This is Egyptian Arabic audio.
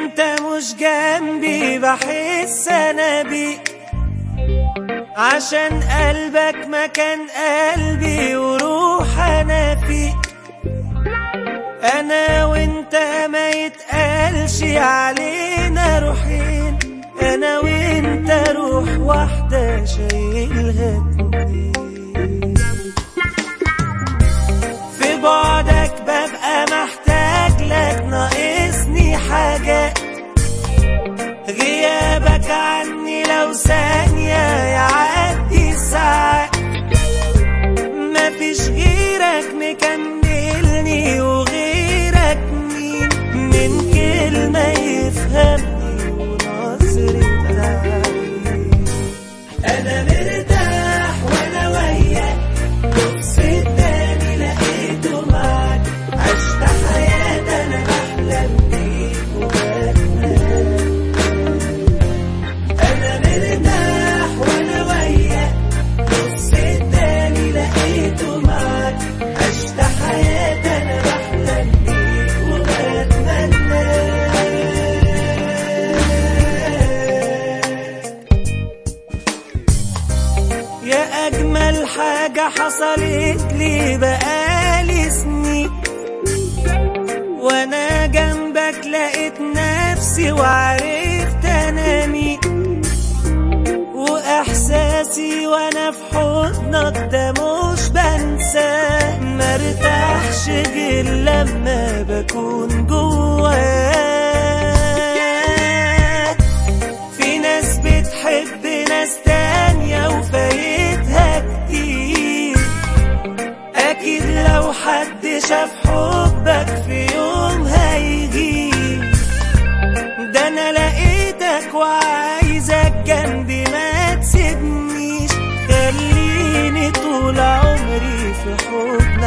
وانت مش جنبي بحس انا بيك عشان قلبك مكان قلبي وروح انا فيك انا وانت ما يتقالش علينا روحين انا وانت روح واحدة شايلها اتنين في بعدك ببقى محتاج لك ناقصني حاجات غيابك عني لو ثانية يعدي ساعات مفيش غيرك مكملني وغيرك مين من كلمة يفهمني ونظرة عين أنا مرتاح وأنا وياك بص التاني لقيته معاك عشت حياة أنا بحلم بيك وبتمنى أنا مرتاح وأنا وياك بص التاني لقيته معاك عشت حياة أنا بحلم بيك وبتمنى يا أجمل حاجة حصلت لي بقالي سنين وأنا جنبك لقيت نفسي وعرفت أنا مين وإحساسي وأنا في حضنك ده مش بنساه مرتاحش غير لما بكون جواك في ناس بتحب ناس تانية وفايتها كتير أكيد لو حد شاف حبك في يوم هيجي ده أنا لقيتك وعايزك جنبي ما تسيبنيش خليني طول عمري في حضنك